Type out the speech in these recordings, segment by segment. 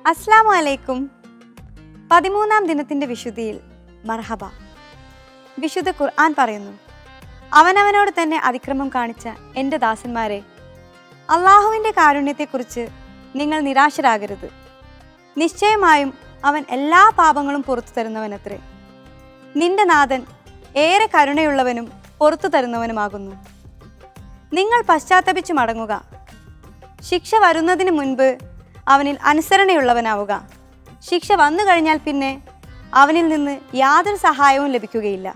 അസ്ലാമു അലൈക്കും പതിമൂന്നാം ദിനത്തിൻ്റെ വിശുദ്ധിയിൽ മർഹബ വിശുദ്ധ ഖുർആൻ പറയുന്നു അവനവനോട് തന്നെ അതിക്രമം കാണിച്ച എൻ്റെ ദാസന്മാരെ അള്ളാഹുവിൻ്റെ കാരുണ്യത്തെക്കുറിച്ച് നിങ്ങൾ നിരാശരാകരുത് നിശ്ചയമായും അവൻ എല്ലാ പാപങ്ങളും പുറത്തു തരുന്നവനത്രേ നിന്റെ നാഥൻ ഏറെ കരുണയുള്ളവനും പുറത്തു തരുന്നവനുമാകുന്നു നിങ്ങൾ പശ്ചാത്തപിച്ചു മടങ്ങുക ശിക്ഷ വരുന്നതിന് മുൻപ് അവനിൽ അനുസരണയുള്ളവനാവുക ശിക്ഷ വന്നു കഴിഞ്ഞാൽ പിന്നെ അവനിൽ നിന്ന് യാതൊരു സഹായവും ലഭിക്കുകയില്ല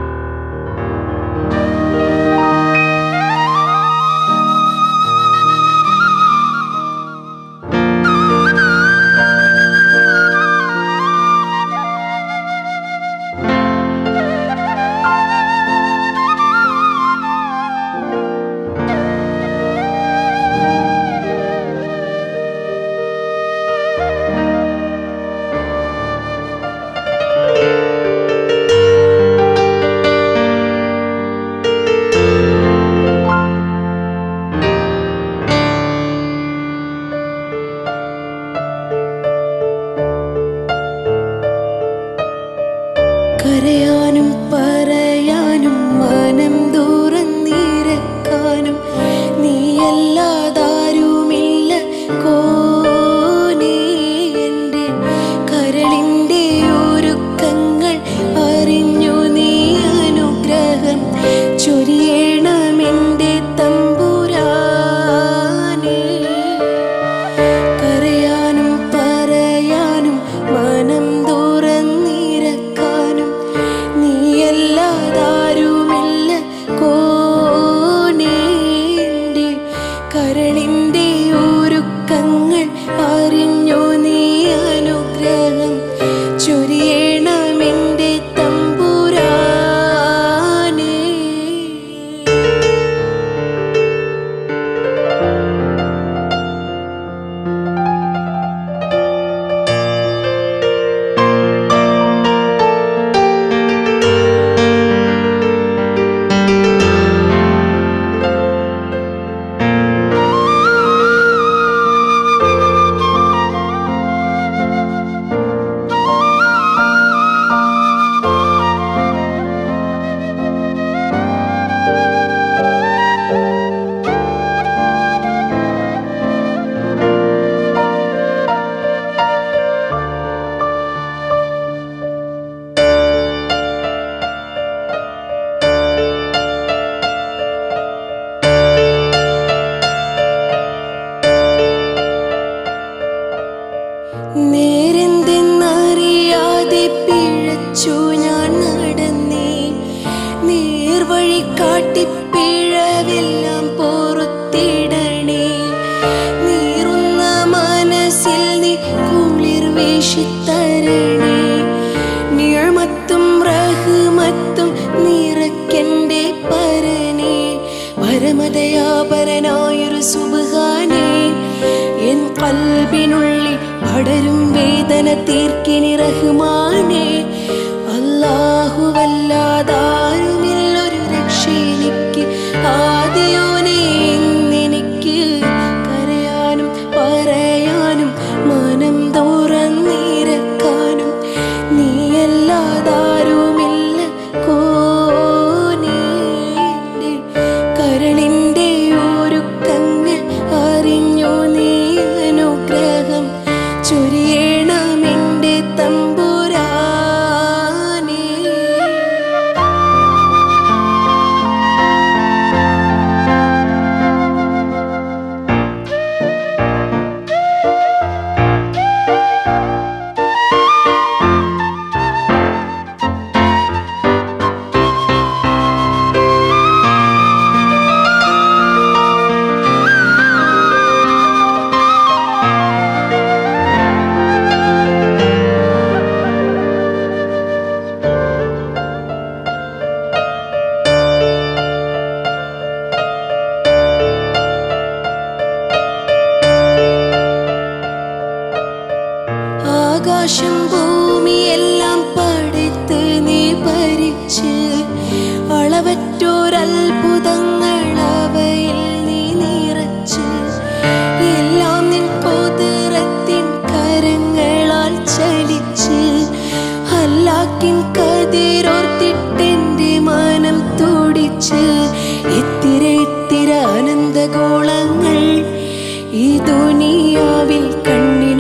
കരയാനും പറയാനും മനം തുറന്നിരക്കാനും നീയല്ലാതാരുമില്ല കോനേ എൻ്റെ കരളിൻ്റെ ഒരുക്കങ്ങൾ അറിഞ്ഞു നീ അനുഗ്രഹം ചൊരിയണമെൻ്റെ തമ്പുരാനേ കരയാനും പറയാനും മനം തുറന്നിരക്കാനും നീയല്ലാതാരുമില്ല കോനേൻ്റെ കരളിൻ്റെ ഒരുക്കങ്ങൾ അറിഞ്ഞു നീ അനുഗ്രഹം ചൊരിയണമെൻ്റെ തമ്പുരാനേ നേരെന്തെന്നറിയാതെ പിഴച്ചു ഞാൻ നടന്നേ നേർവഴി കാട്ടി പിഴവെല്ലാം പൊറുത്തിടണേ നീറുന്ന മനസ്സിൽ നീ കുളിർ വീശിത്തരണേ നീഴ്മത്തും റഹ്മത്തും നിറയ്ക്കൻ്റെ പരനേ പരമദയാപരനായൊരു സുബാനേ എൻ കൽബിനുള്ളിൽ പടരും വേദന തീർക്കിനി റഹ്മാനേ അല്ലാഹുവല്ലാതാരുമില്ലൊരു രക്ഷയെനിക്ക് ആദിയോനെ ഇന്നെനിക്ക് കരയാനും പറയാനും മനം തുറന്നിരക്കാനും നീയല്ലാതാരുമില്ല കോനേൻ്റെ കരളിൻ്റെ ഒരുക്കങ്ങൾ അറിഞ്ഞു നീ അനുഗ്രഹം ചൊരിയണമെൻ്റെ തമ്പുരാനേ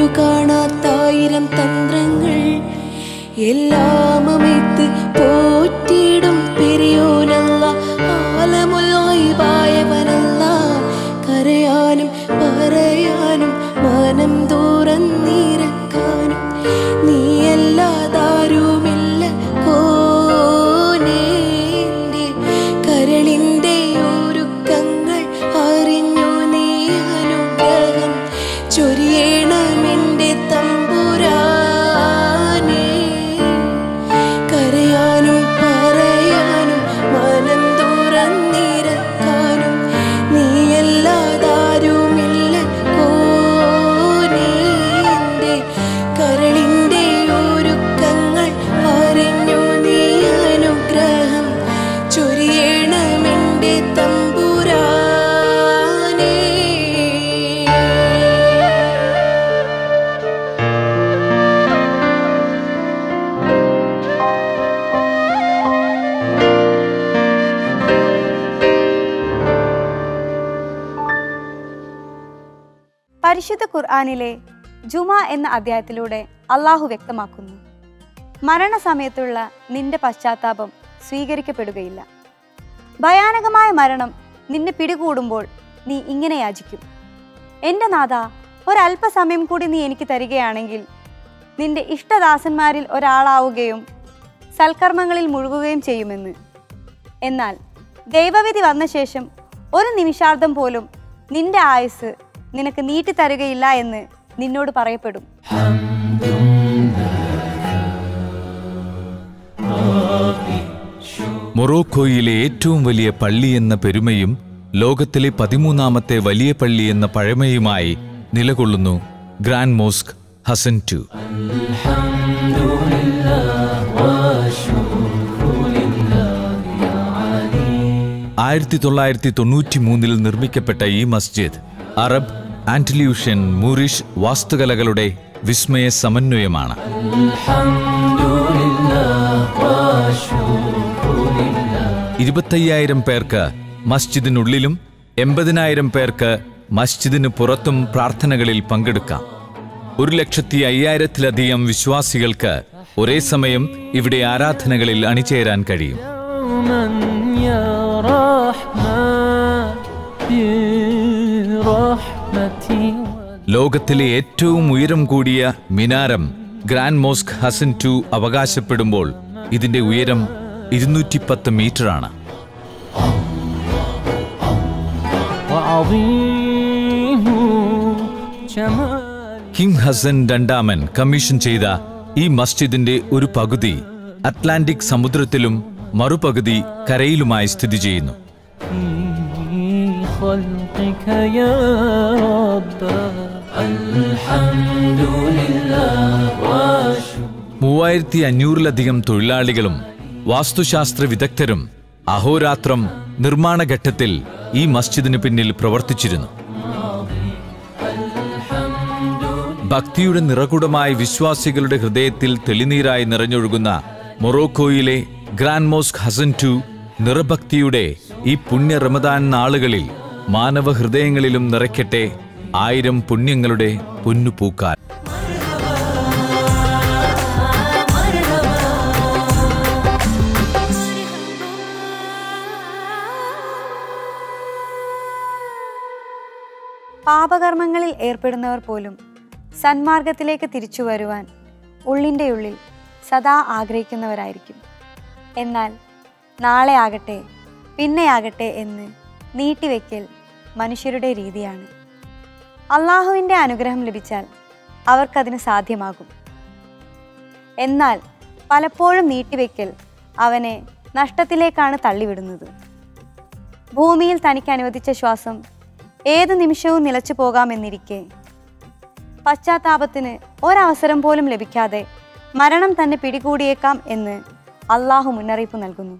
കാണാത്തായിരം തന്ത്രങ്ങൾ എല്ലാം അമൈത്ത് പോറ്റിയിടും പെരിയോനല്ല ആലമുല്ലായിവായവനല്ല കരയാനും പറയാനും മനം തുറന്നിരക്കാനും നീയല്ലാതാരുമില്ല കോനേന്റെ കരളിന്റെ ഒരുക്കങ്ങൾ അറിഞ്ഞു നീ അനുഗ്രഹം ചൊരിയണമെന്റെ തമ്പുരാനേ കരയാനും പറയാനും മനം തുറന്നിരക്കാനും നീയല്ലാതാരുമില്ല കോനേന്റെ കരളിന്റെ ഒരുക്കങ്ങൾ അറിഞ്ഞു നീ അനുഗ്രഹം ചൊരിയണമെന്റെ തമ്പുരാനേ പരിശുദ്ധ ഖുർആാനിലെ ജുമ എന്ന അധ്യായത്തിലൂടെ അള്ളാഹു വ്യക്തമാക്കുന്നു മരണസമയത്തുള്ള നിന്റെ പശ്ചാത്താപം സ്വീകരിക്കപ്പെടുകയില്ല ഭയാനകമായ മരണം നിന്നെ പിടികൂടുമ്പോൾ നീ ഇങ്ങനെ യാചിക്കും എൻ്റെ നാഥ ഒരല്പസമയം കൂടി നീ എനിക്ക് തരികയാണെങ്കിൽ നിന്റെ ഇഷ്ടദാസന്മാരിൽ ഒരാളാവുകയും സൽക്കർമ്മങ്ങളിൽ മുഴുകുകയും ചെയ്യുമെന്ന് എന്നാൽ ദൈവവിധി വന്ന ശേഷം ഒരു നിമിഷാർദ്ധം പോലും നിന്റെ ആയുസ് നിനക്ക് നീട്ടിത്തരുകയില്ല എന്ന് നിന്നോട് പറയപ്പെടും മൊറോക്കോയിലെ ഏറ്റവും വലിയ പള്ളി എന്ന പെരുമയും ലോകത്തിലെ പതിമൂന്നാമത്തെ വലിയ പള്ളി എന്ന പഴമയുമായി നിലകൊള്ളുന്നു ഗ്രാൻഡ് മോസ്ക് ഹസൻ ടു ആയിരത്തി തൊള്ളായിരത്തി തൊണ്ണൂറ്റി മൂന്നിൽ നിർമ്മിക്കപ്പെട്ട ഈ മസ്ജിദ് അറബ് ആന്റില്യൂഷ്യൻ മൂറിഷ് വാസ്തുകലകളുടെ വിസ്മയ സമന്വയമാണ് ഇരുപത്തയ്യായിരം പേർക്ക് മസ്ജിദിനുള്ളിലും എൺപതിനായിരം പേർക്ക് മസ്ജിദിന് പുറത്തും പ്രാർത്ഥനകളിൽ പങ്കെടുക്കാം ഒരു ലക്ഷത്തി അയ്യായിരത്തിലധികം വിശ്വാസികൾക്ക് ഒരേ സമയം ഇവിടെ ആരാധനകളിൽ അണിചേരാൻ കഴിയും يوما يا رحمن برحمتي ലോകത്തിലെ ഏറ്റവും ഉയരം കൂടിയ മിനാരം ഗ്രാൻഡ് മോസ്ക് ഹസൻ ടു അവകാശപ്പെടുമ്പോൾ ഇതിന്റെ ഉയരം ഇരുന്നൂറ്റി പത്ത് മീറ്ററാണ് وعظيم جمال കിങ് ഹസൻ രണ്ടാമൻ കമ്മീഷൻ ചെയ്ത ഈ മസ്ജിദിന്റെ ഒരു പകുതി അറ്റ്ലാന്റിക് സമുദ്രത്തിലും മറുപകുതി കരയിലുമായി സ്ഥിതി ചെയ്യുന്നു في خلقك يا رب الحمد لله وشكر മൂവായിരത്തി അഞ്ഞൂറിലധികം തൊഴിലാളികളും വാസ്തുശാസ്ത്ര വിദഗ്ധരും അഹോരാത്രം നിർമ്മാണ ഘട്ടത്തിൽ ഈ മസ്ജിദിന് പിന്നിൽ പ്രവർത്തിച്ചിരുന്നു ഭക്തിയുടെ നിറകുടമായ വിശ്വാസികളുടെ ഹൃദയത്തിൽ തെളിനീരായി നിറഞ്ഞൊഴുകുന്ന മൊറോക്കോയിലെ ഗ്രാൻഡ് മോസ്ക് ഹസൻ ടു നിറഭക്തിയുടെ ഈ പുണ്യ റമദാൻ നാളുകളിൽ മാനവ ഹൃദയങ്ങളിലും നിറയ്ക്കട്ടെ ആയിരം പുണ്യങ്ങളുടെ പൊന്നുപൂക്കാൽ പാപകർമ്മങ്ങളിൽ ഏർപ്പെടുന്നവർ പോലും സന്മാർഗത്തിലേക്ക് തിരിച്ചു വരുവാൻ ഉള്ളിൻ്റെ ഉള്ളിൽ സദാ ആഗ്രഹിക്കുന്നവരായിരിക്കും എന്നാൽ നാളെ ആകട്ടെ പിന്നെയാകട്ടെ എന്ന് നീട്ടിവെക്കൽ മനുഷ്യരുടെ രീതിയാണ് അള്ളാഹുവിൻ്റെ അനുഗ്രഹം ലഭിച്ചാൽ അവർക്കതിന് സാധ്യമാകും എന്നാൽ പലപ്പോഴും നീട്ടിവെക്കൽ അവനെ നഷ്ടത്തിലേക്കാണ് തള്ളിവിടുന്നത് ഭൂമിയിൽ തനിക്ക് അനുവദിച്ച ശ്വാസം ഏത് നിമിഷവും നിലച്ചു പോകാമെന്നിരിക്കെ പശ്ചാത്താപത്തിന് ഒരവസരം പോലും ലഭിക്കാതെ മരണം തന്നെ പിടികൂടിയേക്കാം എന്ന് അള്ളാഹു മുന്നറിയിപ്പ് നൽകുന്നു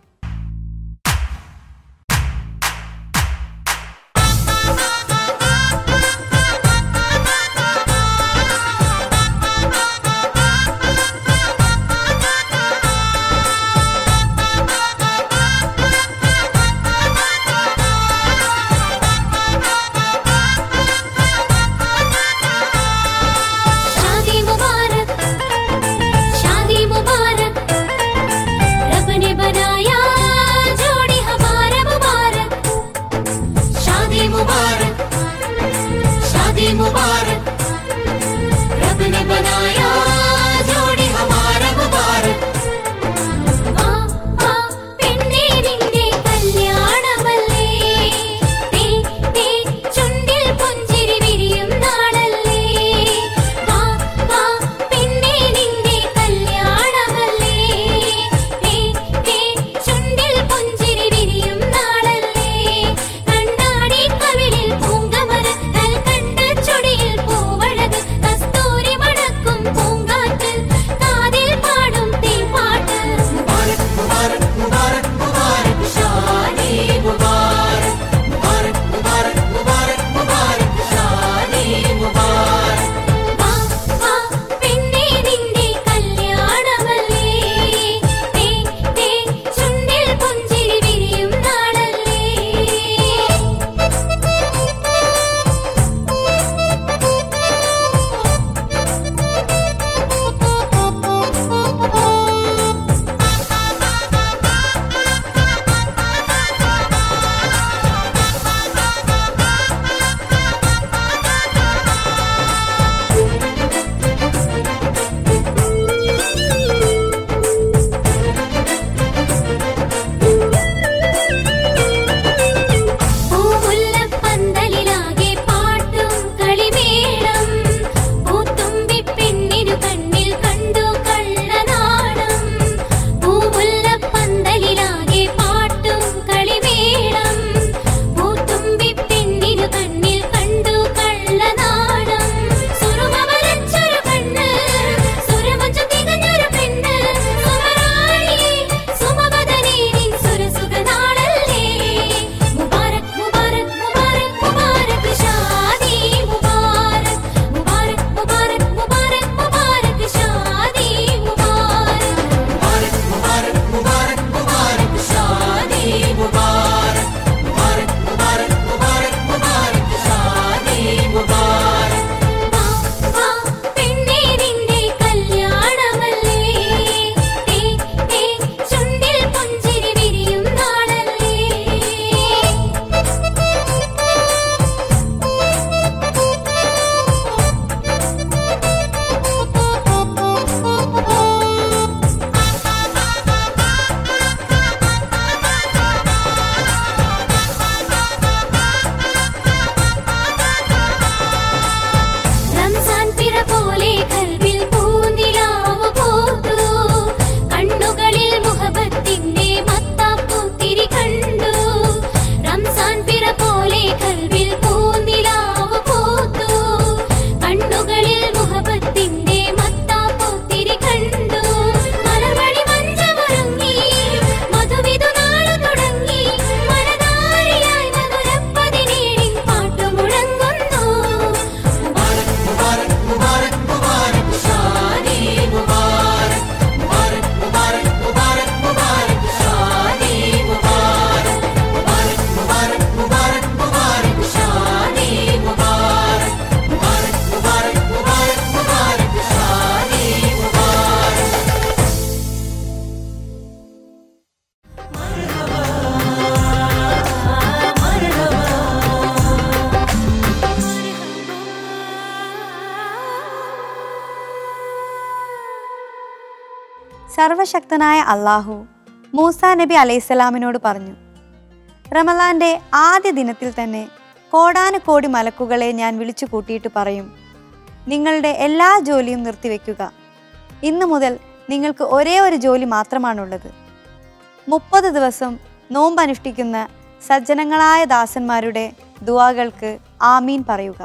സർവശക്തനായ അള്ളാഹു മൂസ നബി അലൈഹിസ്സലാമിനോട് പറഞ്ഞു റമലാന്റെ ആദ്യ ദിനത്തിൽ തന്നെ കോടാനുകോടി മലക്കുകളെ ഞാൻ വിളിച്ചു കൂട്ടിയിട്ട് പറയും നിങ്ങളുടെ എല്ലാ ജോലിയും നിർത്തിവെക്കുക ഇന്നു മുതൽ നിങ്ങൾക്ക് ഒരേ ഒരു ജോലി മാത്രമാണുള്ളത് മുപ്പത് ദിവസം നോമ്പ് അനുഷ്ഠിക്കുന്ന സജ്ജനങ്ങളായ ദാസന്മാരുടെ ദുവാകൾക്ക് ആമീൻ പറയുക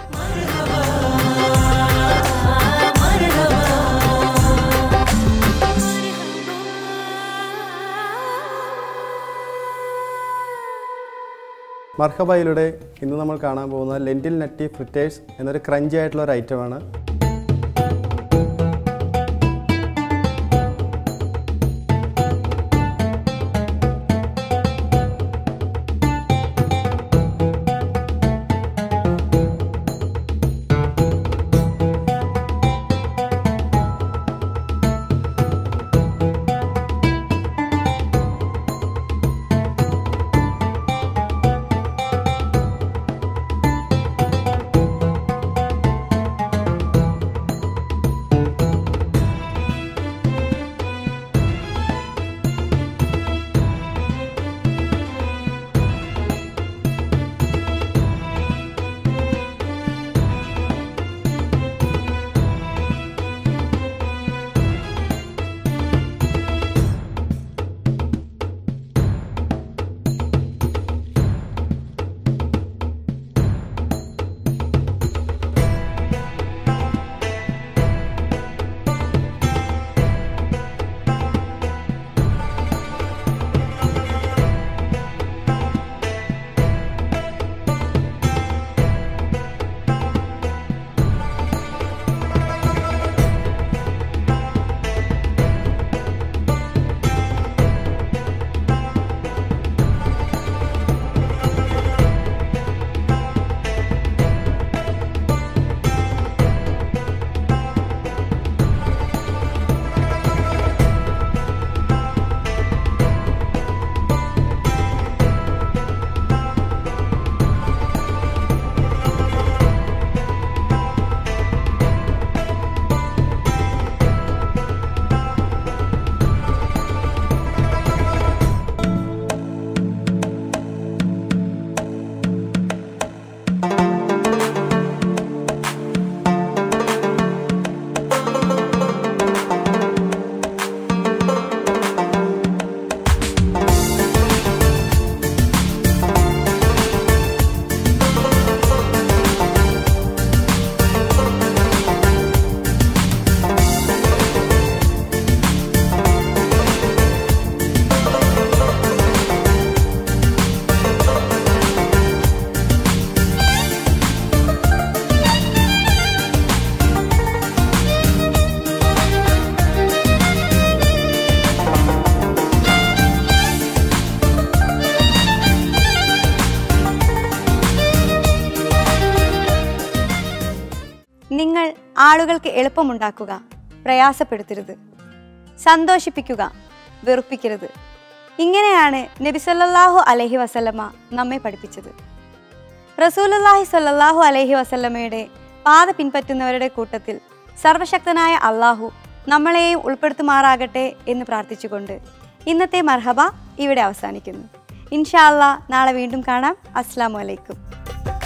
മർഹബയിലൂടെ ഇന്ന് നമ്മൾ കാണാൻ പോകുന്നത് ലെൻറ്റിൽ നട്ടി ഫ്രിറ്റേഴ്സ് എന്നൊരു ക്രഞ്ചി ആയിട്ടുള്ള ഒരു ഐറ്റമാണ് നിങ്ങൾ ആളുകൾക്ക് എളുപ്പമുണ്ടാക്കുക പ്രയാസപ്പെടുത്തരുത് സന്തോഷിപ്പിക്കുക വെറുപ്പിക്കരുത് ഇങ്ങനെയാണ് നബി സല്ലല്ലാഹു അലൈഹി വസല്ലമ നമ്മെ പഠിപ്പിച്ചത് റസൂലുള്ളാഹി സ്വല്ലല്ലാഹു അലൈഹി വസല്ലമയുടെ പാത പിൻപറ്റുന്നവരുടെ കൂട്ടത്തിൽ സർവശക്തനായ അള്ളാഹു നമ്മളെയും ഉൾപ്പെടുത്തുമാറാകട്ടെ എന്ന് പ്രാർത്ഥിച്ചുകൊണ്ട് ഇന്നത്തെ മർഹബ ഇവിടെ അവസാനിക്കുന്നു ഇൻഷാ അല്ലാ നാളെ വീണ്ടും കാണാം അസ്സാം വലൈക്കും